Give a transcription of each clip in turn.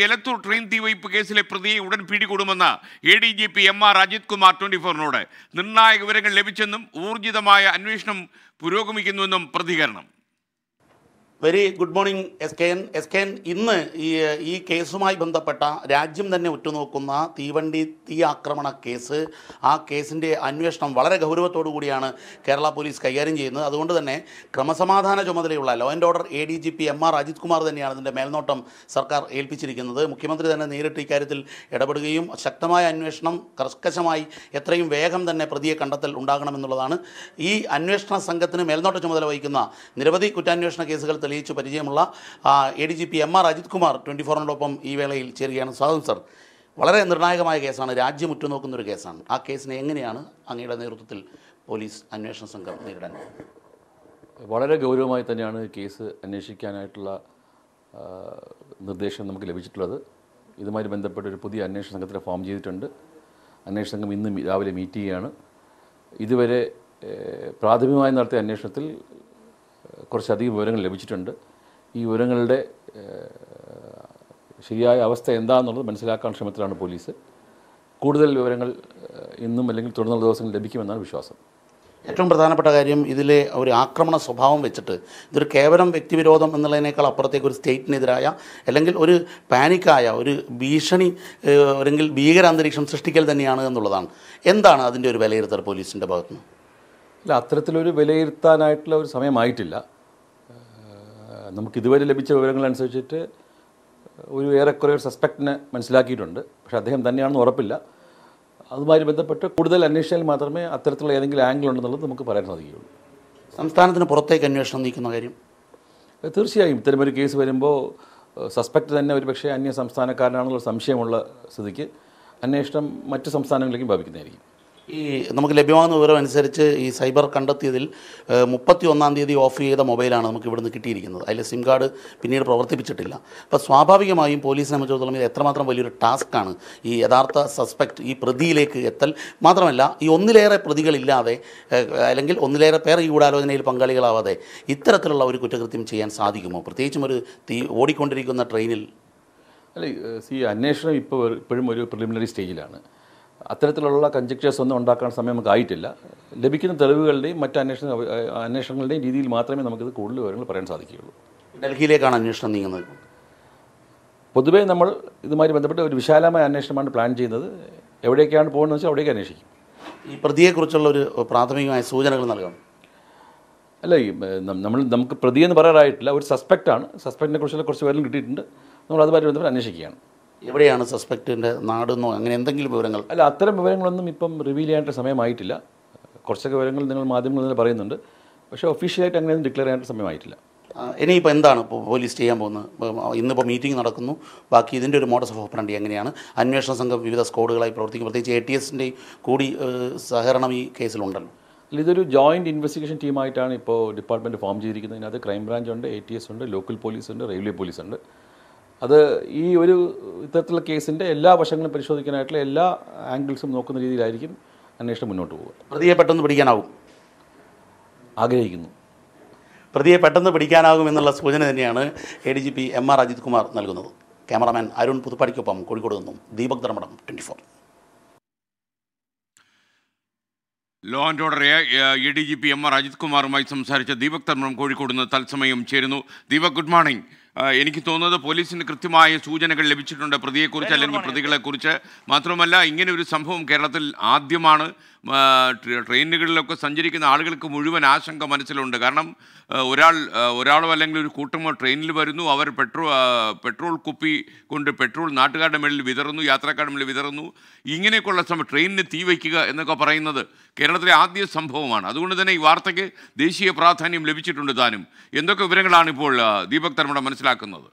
F Elathur train തീവയ്പ് കേസിലെ പ്രതിയെ ഉടൻ പിടികൂടുമെന്ന് A D G P M R Ajith Kumar twenty ഫോറിനോട് നിർണായക വിവരങ്ങൾ ലഭിച്ചെന്നും ഊർജിതമായ അന്വേഷണം പുരോഗമിക്കുന്നുവെന്നും പ്രതികരണം very good morning S K N S K N ഇന്ന് ഈ ഈ കേസുമായി ബന്ധപ്പെട്ട രാജ്യം തന്നെ ഉറ്റുനോക്കുന്ന തീവണ്ടി തീ ആക്രമണ കേസ് ആ കേസിൻ്റെ അന്വേഷണം വളരെ ഗൗരവത്തോടു കൂടിയാണ് കേരള പോലീസ് കൈകാര്യം ചെയ്യുന്നത് അതുകൊണ്ട് തന്നെ ക്രമസമാധാന ചുമതലയുള്ള law and order A D G P M R Ajith Kumar തന്നെയാണ് ഇതിൻ്റെ മേൽനോട്ടം സർക്കാർ ഏൽപ്പിച്ചിരിക്കുന്നത് മുഖ്യമന്ത്രി തന്നെ നേരിട്ട് ഇക്കാര്യത്തിൽ ഇടപെടുകയും ശക്തമായ അന്വേഷണം കർക്കശമായി എത്രയും വേഗം തന്നെ പ്രതിയെ കണ്ടെത്തൽ ഉണ്ടാകണമെന്നുള്ളതാണ് ഈ അന്വേഷണ സംഘത്തിന് മേൽനോട്ട ചുമതല വഹിക്കുന്ന നിരവധി കുറ്റാന്വേഷണ കേസുകൾ തെളിയിച്ച് പരിചയമുള്ള A D G P M R Ajith Kumar twenty ഫോറിനോടൊപ്പം ഈ വേളയിൽ ചേരുകയാണ് സ്വാഗതം സർ വളരെ നിർണായകമായ കേസാണ് രാജ്യം ഉറ്റുനോക്കുന്ന ഒരു കേസാണ് ആ കേസിനെ എങ്ങനെയാണ് അങ്ങയുടെ നേതൃത്വത്തിൽ പോലീസ് അന്വേഷണ സംഘം നേരിടാൻ വളരെ ഗൗരവമായി തന്നെയാണ് കേസ് അന്വേഷിക്കാനായിട്ടുള്ള ആ, നിർദ്ദേശം നമുക്ക് ലഭിച്ചിട്ടുള്ളത് ഇതുമായി ബന്ധപ്പെട്ട് ഒരു പുതിയ അന്വേഷണ സംഘത്തിനെ ഫോം ചെയ്തിട്ടുണ്ട് അന്വേഷണ സംഘം ഇന്ന് മി- രാവിലെ മീറ്റ് ചെയ്യുകയാണ് ഇതുവരെ ഏഹ്, പ്രാഥമികമായി നടത്തിയ അന്വേഷണത്തിൽ ഏഹ്, കുറച്ചധികം വിവരങ്ങൾ ലഭിച്ചിട്ടുണ്ട് ഈ വിവരങ്ങളുടെ ഏഹ്, ശരിയായ അവസ്ഥ എന്താണെന്നുള്ളത് മനസ്സിലാക്കാൻ ശ്രമത്തിലാണ് പോലീസ് കൂടുതൽ വിവരങ്ങൾ ഏഹ്, ഇന്നും അല്ലെങ്കിൽ തുടർന്നുള്ള ദിവസങ്ങളിൽ ലഭിക്കുമെന്നാണ് വിശ്വാസം ഏറ്റവും പ്രധാനപ്പെട്ട കാര്യം ഇതിലെ ഒരു ആക്രമണ സ്വഭാവം വെച്ചിട്ട് ഇതൊരു കേവലം വ്യക്തിവിരോധം എന്നുള്ളതിനേക്കാൾ അപ്പുറത്തേക്ക് ഒരു സ്റ്റേറ്റിനെതിരായ അല്ലെങ്കിൽ ഒരു പാനിക്കായ ഒരു ഭീഷണി ഏഹ്, അല്ലെങ്കിൽ ഭീകര അന്തരീക്ഷം സൃഷ്ടിക്കൽ തന്നെയാണ് എന്നുള്ളതാണ് എന്താണ് അതിൻ്റെ ഒരു വിലയിരുത്തൽ പോലീസിൻ്റെ ഭാഗത്തുനിന്ന് അല്ല അത്തരത്തിലൊരു വിലയിരുത്താനായിട്ടുള്ള ഒരു സമയമായിട്ടില്ല ഏഹ് നമുക്ക് ഇതുവരെ ലഭിച്ച വിവരങ്ങൾ അനുസരിച്ചിട്ട് ഒരു ഏറെക്കുറെ ഒരു സസ്പെക്റ്റിനെ മനസ്സിലാക്കിയിട്ടുണ്ട് പക്ഷേ അദ്ദേഹം തന്നെയാണെന്ന് ഉറപ്പില്ല അതുമായി ബന്ധപ്പെട്ട് കൂടുതൽ അന്വേഷിച്ചാൽ മാത്രമേ അത്തരത്തിലുള്ള ഏതെങ്കിലും ആംഗിൾ ഉണ്ടെന്നുള്ളത് നമുക്ക് പറയാൻ സാധിക്കുകയുള്ളൂ സംസ്ഥാനത്തിന് പുറത്തേക്ക് അന്വേഷണം നീക്കുന്ന കാര്യം ഏഹ് തീർച്ചയായും ഇത്തരമൊരു കേസ് വരുമ്പോൾ സസ്പെക്റ്റ് തന്നെ ഒരു പക്ഷേ അന്യ സംസ്ഥാനക്കാരനാണെന്നുള്ള സംശയമുള്ള സ്ഥിതിക്ക് അന്വേഷണം മറ്റ് സംസ്ഥാനങ്ങളിലേക്കും വ്യാപിക്കുന്നതായിരിക്കും ഈ നമുക്ക് ലഭ്യമാകുന്ന വിവരം അനുസരിച്ച് ഈ സൈബർ കണ്ടെത്തിയതിൽ മുപ്പത്തി ഒന്നാം തീയതി ഓഫ് ചെയ്ത മൊബൈലാണ് നമുക്ക് ഇവിടുന്ന് കിട്ടിയിരിക്കുന്നത് അതിൽ സിം കാർഡ് പിന്നീട് പ്രവർത്തിപ്പിച്ചിട്ടില്ല അപ്പോൾ സ്വാഭാവികമായും പോലീസിനെ സംബന്ധിച്ചിടത്തോളം ഇത് എത്രമാത്രം വലിയൊരു ടാസ്ക്കാണ് ഈ യഥാർത്ഥ സസ്പെക്ട് ഈ പ്രതിയിലേക്ക് എത്തൽ മാത്രമല്ല ഈ ഒന്നിലേറെ പ്രതികളില്ലാതെ ഏഹ്, അല്ലെങ്കിൽ ഒന്നിലേറെ പേർ ഈ ഗൂഢാലോചനയിൽ പങ്കാളികളാവാതെ ഇത്തരത്തിലുള്ള ഒരു കുറ്റകൃത്യം ചെയ്യാൻ സാധിക്കുമോ പ്രത്യേകിച്ചും ഒരു തീ ഓടിക്കൊണ്ടിരിക്കുന്ന ട്രെയിനിൽ അല്ല സി അന്വേഷണം ഇപ്പോൾ ഇപ്പോഴും ഒരു പ്രിലിമിനറി സ്റ്റേജിലാണ് അത്തരത്തിലുള്ള കൺജക്ചേഴ്സ് ഒന്നും ഉണ്ടാക്കാൻ സമയം നമുക്ക് ആയിട്ടില്ല ലഭിക്കുന്ന തെളിവുകളുടെയും മറ്റ് അന്വേഷണ അന്വേഷണങ്ങളുടെയും രീതിയിൽ മാത്രമേ നമുക്കിത് കൂടുതൽ വിവരങ്ങൾ പറയാൻ സാധിക്കുകയുള്ളൂ ഡൽഹിയിലേക്കാണ് അന്വേഷണം നീങ്ങുന്നത് പൊതുവേ നമ്മൾ ഇതുമായി ബന്ധപ്പെട്ട് ഒരു വിശാലമായ അന്വേഷണമാണ് പ്ലാൻ ചെയ്യുന്നത് എവിടേക്കാണ് പോകുന്നത് വെച്ചാൽ അവിടേക്ക് അന്വേഷിക്കും ഈ പ്രതിയെക്കുറിച്ചുള്ള ഒരു പ്രാഥമികമായ സൂചനകൾ നൽകാം അല്ല ഈ ഏ, നം- നമ്മൾ നമുക്ക് പ്രതിയെന്ന് പറയാറായിട്ടില്ല ഒരു സസ്പെക്റ്റാണ് സസ്പെക്റ്റിനെ കുറിച്ചുള്ള കുറച്ച് വിവരം കിട്ടിയിട്ടുണ്ട് നമ്മൾ അതുമായി ബന്ധപ്പെട്ട് അന്വേഷിക്കുകയാണ് എവിടെയാണ് സസ്പെക്റ്റിൻ്റെ നാടെന്നോ അങ്ങനെ എന്തെങ്കിലും വിവരങ്ങൾ അല്ല അത്തരം വിവരങ്ങളൊന്നും ഇപ്പം റിവീൽ ചെയ്യാനായിട്ട് സമയമായിട്ടില്ല കുറച്ചൊക്കെ വിവരങ്ങൾ നിങ്ങൾ മാധ്യമങ്ങളിൽ നിന്ന് പറയുന്നുണ്ട് പക്ഷേ ഒഫീഷ്യലായിട്ട് അങ്ങനെയൊന്നും ഡിക്ലെയർ ചെയ്യാനായിട്ട് സമയമായിട്ടില്ല ആ, ഇനിയിപ്പോൾ എന്താണ് ഇപ്പോൾ പോലീസ് ചെയ്യാൻ പോകുന്നത് ഇപ്പം ഇന്നിപ്പോൾ മീറ്റിംഗ് നടക്കുന്നു ബാക്കി ഇതിൻ്റെ ഒരു മോഡസ് ഓഫ് ഓപ്പറണ്ടി എങ്ങനെയാണ് അന്വേഷണ സംഘം വിവിധ സ്കോഡുകളായി പ്രവർത്തിക്കും പ്രത്യേകിച്ച് എ ടി എസിൻ്റെ കൂടി ഏഹ്, സഹകരണം ഈ കേസിലുണ്ടല്ലോ അല്ല, ഇതൊരു ജോയിൻറ്റ് ഇൻവെസ്റ്റിഗേഷൻ ടീമായിട്ടാണ് ഇപ്പോൾ ഡിപ്പാർട്ട്മെൻറ്റ് ഫോം ചെയ്തിരിക്കുന്നത് ഇതിനകത്ത് ക്രൈം ബ്രാഞ്ച് ഉണ്ട് എ ടി എസ് ഉണ്ട് ലോക്കൽ പോലീസ് ഉണ്ട് റെയിൽവേ പോലീസ് ഉണ്ട് അത് ഈ ഒരു ഇത്തരത്തിലുള്ള കേസിൻ്റെ എല്ലാ വശങ്ങളും പരിശോധിക്കാനായിട്ടുള്ള എല്ലാ ആംഗിൾസും നോക്കുന്ന രീതിയിലായിരിക്കും അന്വേഷണം മുന്നോട്ട് പോകുക പ്രതിയെ പെട്ടെന്ന് പിടിക്കാനാവും ആഗ്രഹിക്കുന്നു പ്രതിയെ പെട്ടെന്ന് പിടിക്കാനാകും എന്നുള്ള സൂചന തന്നെയാണ് A D G P M R Ajith Kumar നൽകുന്നത് ക്യാമറാമാൻ അരുൺ പുതുപ്പടിക്കൊപ്പം കോഴിക്കോട് നിന്നും Deepak Dharmadam twenty four law and order A D G P M R Ajith കുമാറുമായി സംസാരിച്ച ദീപക് തർമ്മം കോഴിക്കോട് നിന്ന് തത്സമയം ചേരുന്നു ദീപക് ഗുഡ് മോർണിംഗ് ആ, എനിക്ക് തോന്നുന്നത് പോലീസിന് കൃത്യമായ സൂചനകൾ ലഭിച്ചിട്ടുണ്ട് പ്രതിയെക്കുറിച്ച് അല്ലെങ്കിൽ പ്രതികളെക്കുറിച്ച് മാത്രമല്ല ഇങ്ങനെ ഒരു സംഭവം കേരളത്തിൽ ആദ്യമാണ് ആ, ട്രെ- ട്രെയിനുകളിലൊക്കെ സഞ്ചരിക്കുന്ന ആളുകൾക്ക് മുഴുവൻ ആശങ്ക മനസ്സിലുണ്ട് കാരണം ആ, ഒരാൾ ആ, ഒരാളോ അല്ലെങ്കിൽ ഒരു കൂട്ടമോ ട്രെയിനിൽ വരുന്നു അവർ പെട്രോൾ ആ, പെട്രോൾ കുപ്പി കൊണ്ട് പെട്രോൾ നാട്ടുകാരുടെ മേളിൽ വിതറുന്നു യാത്രക്കാരുടെ മേളിൽ വിതറുന്നു ഇങ്ങനെയൊക്കെയുള്ള സമയം ട്രെയിനിന് തീ വയ്ക്കുക എന്നൊക്കെ പറയുന്നത് കേരളത്തിലെ ആദ്യ സംഭവമാണ് അതുകൊണ്ട് തന്നെ ഈ വാർത്തയ്ക്ക് ദേശീയ പ്രാധാന്യം ലഭിച്ചിട്ടുണ്ട് താനും എന്തൊക്കെ വിവരങ്ങളാണ് ഇപ്പോൾ ആ, ദീപക് തർമ്മട മനസ്സിലാക്കുന്നത്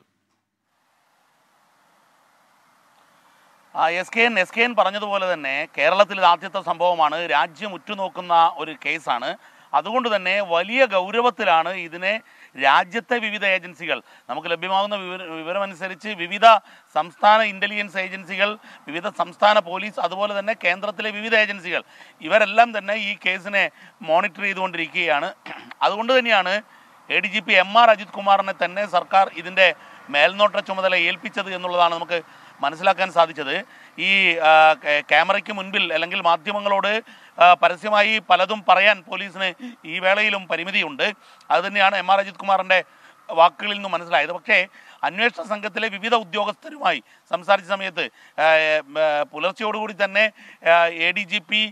ആ S K N S K N പറഞ്ഞതുപോലെ തന്നെ കേരളത്തിൽ ഇത് ആദ്യത്തെ സംഭവമാണ് രാജ്യം ഉറ്റുനോക്കുന്ന ഒരു കേസാണ് അതുകൊണ്ട് തന്നെ വലിയ ഗൗരവത്തിലാണ് ഇതിനെ രാജ്യത്തെ വിവിധ ഏജൻസികൾ നമുക്ക് ലഭ്യമാകുന്ന വിവര വിവരമനുസരിച്ച് വിവിധ സംസ്ഥാന ഇൻ്റലിജൻസ് ഏജൻസികൾ വിവിധ സംസ്ഥാന പോലീസ് അതുപോലെ തന്നെ കേന്ദ്രത്തിലെ വിവിധ ഏജൻസികൾ ഇവരെല്ലാം തന്നെ ഈ കേസിനെ മോണിറ്റർ ചെയ്തുകൊണ്ടിരിക്കുകയാണ് അതുകൊണ്ട് തന്നെയാണ് A D G P M R Ajith കുമാറിനെ തന്നെ സർക്കാർ ഇതിൻ്റെ മേൽനോട്ട ചുമതല ഏൽപ്പിച്ചത് എന്നുള്ളതാണ് നമുക്ക് മനസ്സിലാക്കാൻ സാധിച്ചത് ഈ ആ, ക്യാ- ക്യാമറയ്ക്ക് മുൻപിൽ അല്ലെങ്കിൽ മാധ്യമങ്ങളോട് ആ, പരസ്യമായി പലതും പറയാൻ പോലീസിന് ഈ വേളയിലും പരിമിതിയുണ്ട് അത് തന്നെയാണ് എം ആർ അജിത് കുമാറിൻ്റെ വാക്കുകളിൽ നിന്ന് മനസ്സിലായത് പക്ഷേ അന്വേഷണ സംഘത്തിലെ വിവിധ ഉദ്യോഗസ്ഥരുമായി സംസാരിച്ച സമയത്ത് ആ, ആ, പുലർച്ചയോടുകൂടി തന്നെ എ ഡി ജി പി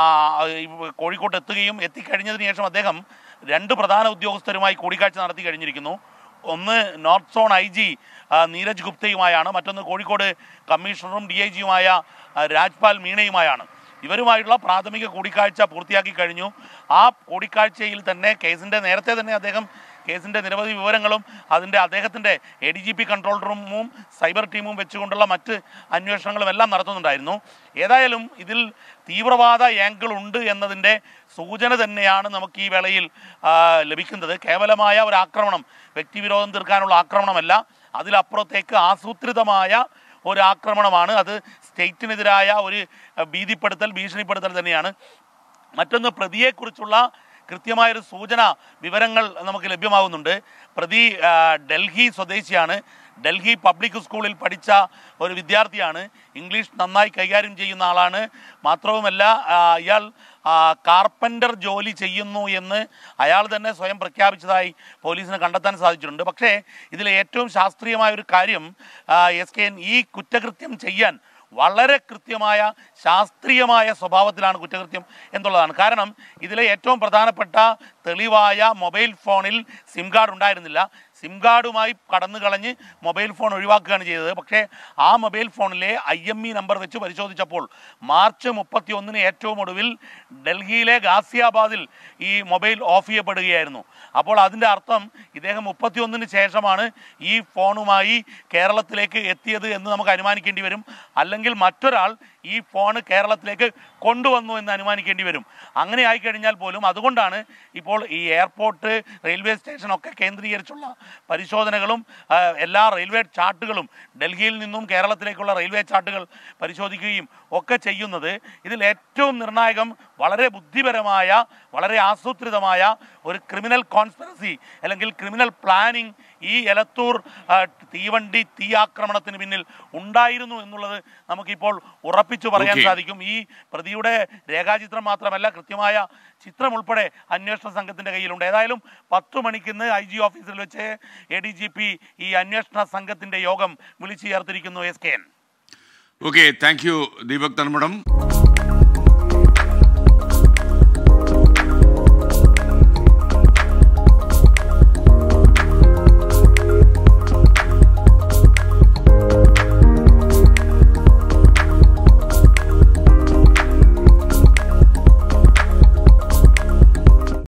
കോഴിക്കോട്ട് എത്തുകയും എത്തിക്കഴിഞ്ഞതിന് ശേഷം അദ്ദേഹം രണ്ട് പ്രധാന ഉദ്യോഗസ്ഥരുമായി കൂടിക്കാഴ്ച നടത്തി കഴിഞ്ഞിരിക്കുന്നു ഒന്ന് north zone I G Neeraj ഗുപ്തയുമായാണ് മറ്റൊന്ന് കോഴിക്കോട് കമ്മീഷണറും ഡി ഐ ജിയുമായ രാജ്പാൽ മീണയുമായാണ് ഇവരുമായിട്ടുള്ള പ്രാഥമിക കൂടിക്കാഴ്ച പൂർത്തിയാക്കി കഴിഞ്ഞു ആ കൂടിക്കാഴ്ചയിൽ തന്നെ കേസിൻ്റെ നേരത്തെ തന്നെ അദ്ദേഹം കേസിൻ്റെ നിരവധി വിവരങ്ങളും അതിൻ്റെ അദ്ദേഹത്തിൻ്റെ A D G P control റൂമും സൈബർ ടീമും വെച്ചുകൊണ്ടുള്ള മറ്റ് അന്വേഷണങ്ങളും എല്ലാം നടത്തുന്നുണ്ടായിരുന്നു ഏതായാലും ഇതിൽ തീവ്രവാദ ആംഗിൾ ഉണ്ട് എന്നതിൻ്റെ സൂചന തന്നെയാണ് നമുക്ക് ഈ വേളയിൽ ആ, ലഭിക്കുന്നത് കേവലമായ ഒരു ആക്രമണം വ്യക്തിവിരോധം തീർക്കാനുള്ള ആക്രമണമല്ല അതിലപ്പുറത്തേക്ക് ആസൂത്രിതമായ ഒരു ആക്രമണമാണ് അത് സ്റ്റേറ്റിനെതിരായ ഒരു അഹ്, ഭീതിപ്പെടുത്തൽ ഭീഷണിപ്പെടുത്തൽ തന്നെയാണ് മറ്റൊന്ന് പ്രതിയെക്കുറിച്ചുള്ള കൃത്യമായൊരു സൂചന വിവരങ്ങൾ നമുക്ക് ലഭ്യമാകുന്നുണ്ട് പ്രതി ആ, ഡൽഹി സ്വദേശിയാണ് ഡൽഹി പബ്ലിക് സ്കൂളിൽ പഠിച്ച ഒരു വിദ്യാർത്ഥിയാണ് ഇംഗ്ലീഷ് നന്നായി കൈകാര്യം ചെയ്യുന്ന ആളാണ് മാത്രവുമല്ല ആ, ഇയാൾ ആ, കാർപ്പൻ്റർ ജോലി ചെയ്യുന്നു എന്ന് അയാൾ തന്നെ സ്വയം പ്രഖ്യാപിച്ചതായി പോലീസിന് കണ്ടെത്താൻ സാധിച്ചിട്ടുണ്ട് പക്ഷേ ഇതിൽ ഏറ്റവും ശാസ്ത്രീയമായ ഒരു കാര്യം ആ, എസ് കെ എൻ ഈ കുറ്റകൃത്യം ചെയ്യാൻ വളരെ കൃത്യമായ ശാസ്ത്രീയമായ സ്വഭാവത്തിലാണ് കുറ്റകൃത്യം എന്നുള്ളതാണ് കാരണം ഇതിലെ ഏറ്റവും പ്രധാനപ്പെട്ട തെളിവായ മൊബൈൽ ഫോണിൽ സിം കാർഡ് ഉണ്ടായിരുന്നില്ല സിം കാർഡുമായി കടന്നു കളഞ്ഞ് മൊബൈൽ ഫോൺ ഒഴിവാക്കുകയാണ് ചെയ്തത് പക്ഷേ ആ മൊബൈൽ ഫോണിലെ ഐ എം ഇ നമ്പർ വെച്ച് പരിശോധിച്ചപ്പോൾ മാർച്ച് മുപ്പത്തി ഒന്നിന് ഏറ്റവും ഒടുവിൽ ഡൽഹിയിലെ ഗാസിയാബാദിൽ ഈ മൊബൈൽ ഓഫ് ചെയ്യപ്പെടുകയായിരുന്നു അപ്പോൾ അതിൻ്റെ അർത്ഥം ഇദ്ദേഹം മുപ്പത്തി ഒന്നിന് ശേഷമാണ് ഈ ഫോണുമായി കേരളത്തിലേക്ക് എത്തിയത് എന്ന് നമുക്ക് അനുമാനിക്കേണ്ടി വരും അല്ലെങ്കിൽ മറ്റൊരാൾ ഈ ഫോൺ കേരളത്തിലേക്ക് കൊണ്ടുവന്നു എന്ന് അനുമാനിക്കേണ്ടി വരും അങ്ങനെ ആയിക്കഴിഞ്ഞാൽ പോലും അതുകൊണ്ടാണ് ഇപ്പോൾ ഈ എയർപോർട്ട് റെയിൽവേ സ്റ്റേഷനൊക്കെ കേന്ദ്രീകരിച്ചുള്ള പരിശോധനകളും ആ, എല്ലാ റെയിൽവേ ചാർട്ടുകളും ഡൽഹിയിൽ നിന്നും കേരളത്തിലേക്കുള്ള റെയിൽവേ ചാർട്ടുകൾ പരിശോധിക്കുകയും ഒക്കെ ചെയ്യുന്നത് ഇതിൽ ഏറ്റവും നിർണായകം വളരെ ബുദ്ധിപരമായ വളരെ ആസൂത്രിതമായ ഒരു ക്രിമിനൽ കോൺസ്പിറസി അല്ലെങ്കിൽ ക്രിമിനൽ പ്ലാനിങ് ഈ എലത്തൂർ ആ, തീവണ്ടി തീ ആക്രമണത്തിന് പിന്നിൽ ഉണ്ടായിരുന്നു എന്നുള്ളത് നമുക്കിപ്പോൾ ഉറപ്പിച്ചു പറയാൻ Okay. സാധിക്കും ഈ പ്രതിയുടെ രേഖാചിത്രം മാത്രമല്ല കൃത്യമായ ചിത്രം ഉൾപ്പെടെ അന്വേഷണ സംഘത്തിന്റെ കയ്യിലുണ്ട് ഏതായാലും പത്തു മണിക്കിന്ന് ഐ ജി ഓഫീസിൽ വെച്ച് എ ഡി ജി പി ഈ അന്വേഷണ സംഘത്തിന്റെ യോഗം വിളിച്ചു ചേർത്തിരിക്കുന്നു S K N okay thank you Deepak തന്മടം